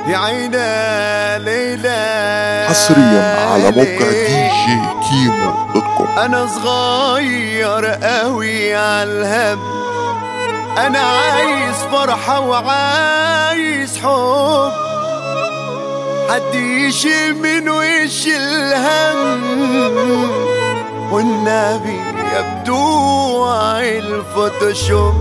يا عينا ليلى حصريا على موقع دي جي كيمو دوت كوم انا صغير قوي على الهم انا عايز فرحة وعايز حب حد يشيل من وش الهم والنبي يبدوع الفوتوشوب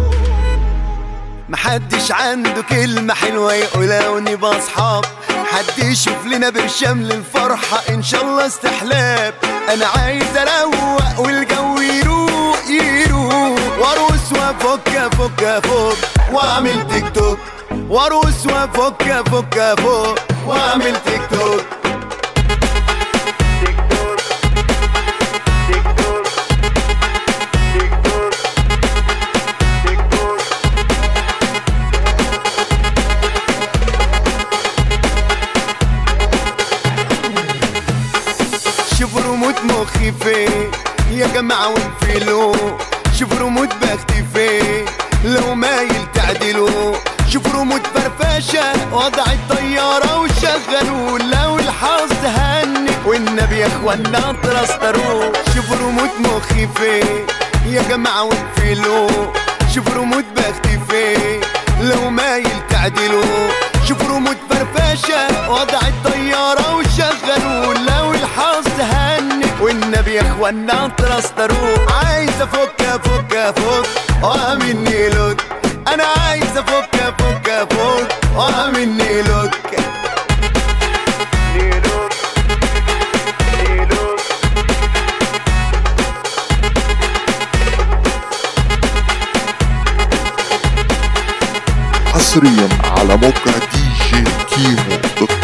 محدش عنده كلمة حلوة يقولها ونبقى أصحاب حد يشوف لنا برشام للفرحة إن شاء الله استحلاب أنا عايز أروق والجو يروق يروق وأرقص وأفك أفك أفك وأعمل تيك توك وأرقص وأفك أفك أفك وأعمل تيك توك شوفوا رموت مخي فين يا جماعة وانفلوا شوفوا رموت بختي فين لو مايل تعدلوا شوفوا رموت فرفشة وضع الطيارة وشغلوا لو الحظ هني والنبي يا اخوانا ترستروا شوفوا رموت مخي فين يا جماعة وانفلوا شوفوا رموت بختي فين لو مايل تعدلوا شوفوا رموت فرفشة وضع الطيارة وشغلوا لو الحظ هني والنبي يا اخوانا ترستروا عايز افك افك افك واعمل نيلوك انا عايز افك افك افك واعمل نيلوك نيلوك نيلوك حصريا على موقع دي جي كيمو دوت كوم